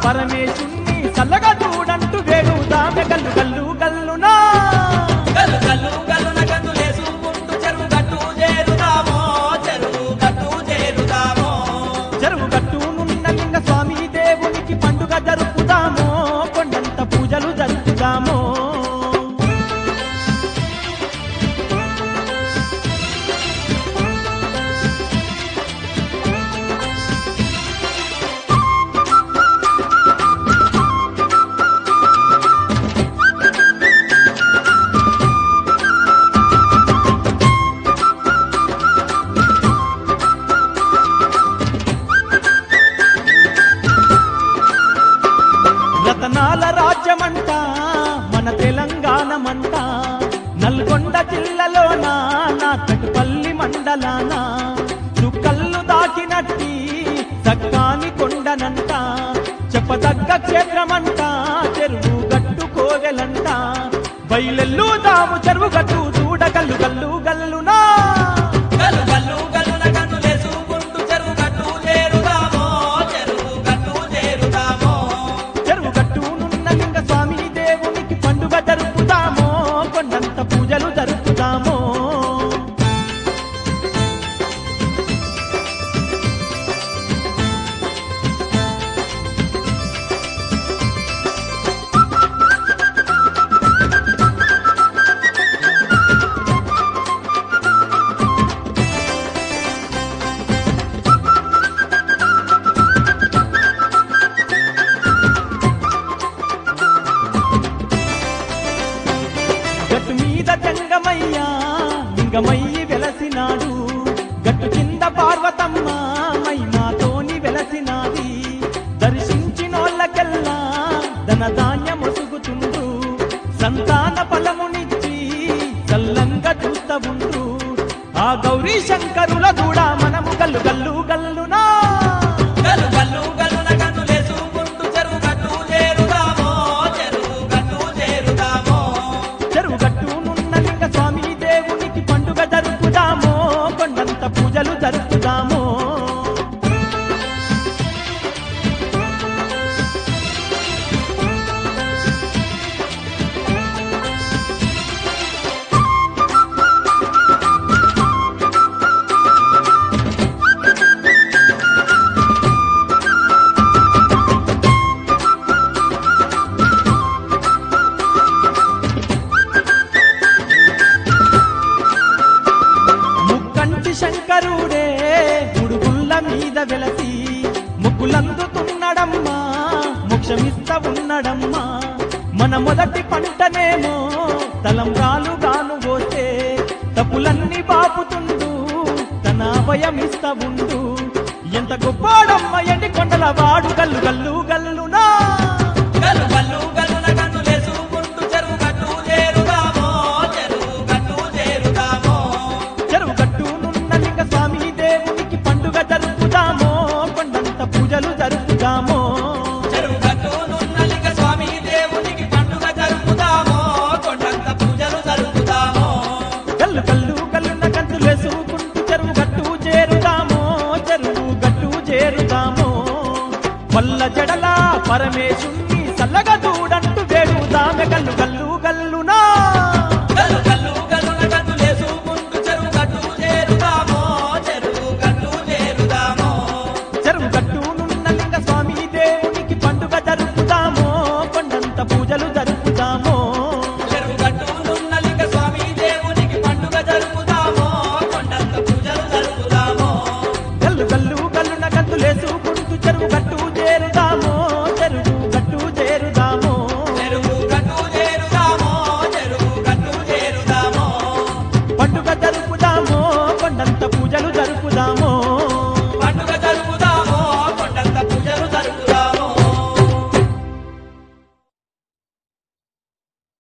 పరమేశుణ్ణి చల్లగా చూడంటూ వేడుదామె గల్లు గల్లు గల్లునా గల్లు గల్లు గల్లున గంతులేసుకుంటూ చెరువు గట్టు చేరుదామో చెరువు గట్టు చేరుదామో చెరువు గట్టునున్న లింగ స్వామి దేవునికి పండుగ జరుపుదామో కొండంత పూజలు జరుపుదామో రతనాల రాజ్యమంట మన తెలంగాణమంట నల్గొండ జిల్లాలోన నా కటుపల్లి మండలాన చుక్కల్లు దాకినట్టి సక్కాని కొండనంట చెప్పదగ్గ క్షేత్రమంట చెరువు గట్టు కోవెలంట బయలెల్లు దాము చెరువు గట్టు చూడగల్లు గల్లు గల్లునా గల్లు గల్లు గల్లున గంతులేసుకుంటూ చెరువు గట్టు చేరుదామో చెరువు గట్టు చేరుదామో చెరువు గట్టునున్న లింగ స్వామి దేవునికి పండుగ జరుపుదామో కొండంత పూజలు జరుపుదామో గట్టు మీద జంగమయ్యా లింగమయ్యి వెలసినాడు గట్టు కింద పార్వతమ్మ మైనాతోని వెలసినాది దర్శించినోళ్ళకెల్లా ధన ధాన్యం ఒసుగుతుండ్రు సంతాన ఫలమునిచ్చి చల్లంగా చూస్తా ఉండ్రు ఆ గౌరీ శంకరుల కూడా మనము గల్లు గల్లు గల్లునా గల్లు గల్లు గల్లున గంతులేసుకుంటూ చెరువు గట్టు చేరుదామో చెరువు గట్టు చేరుదామో చెరువు గట్టునున్న లింగ స్వామి దేవునికి పండుగ జరుపుదామో కొండంత పూజలు జరుపుదామో ముక్కంటి శంకరుడే గుడుగుల్ల మీద వెలసి ముగ్గులందుతున్నాడమ్మా మోక్షమిస్త ఉన్నడమ్మా మన మొదటి పంటనేమో తలంబ్రాలుగాను పోతే తప్పులన్నీ బాపుతుండు తన అభయమిస్త ఉండు ఎంత గొప్పోడమ్మ ఎండి కొండల వాడు గల్లు గల్లు గల్లునా గల్లు గల్లు గల్లున గంతులేసుకుంటూ చెరువు గట్టు చేరుదామో చెరువు గట్టు చేరుదామో చెరువు గట్టునున్న లింగ స్వామి దేవునికి పండుగ జరుపుదామో కొండంత పూజలు జరుపుదామో చెరువు గట్టునున్న లింగ స్వామి దేవునికి పండుగ జరుపుదామో కొండంత పూజలు జరుపుదామో కల్లు కల్లు కల్లున్న కంతులు వేసుకుంటూ చెరువు గట్టు చేరుదామో చెరువు గట్టు చేరుదామో వల్ల జడల పరమేశుణ్ణి చల్లగా చూడ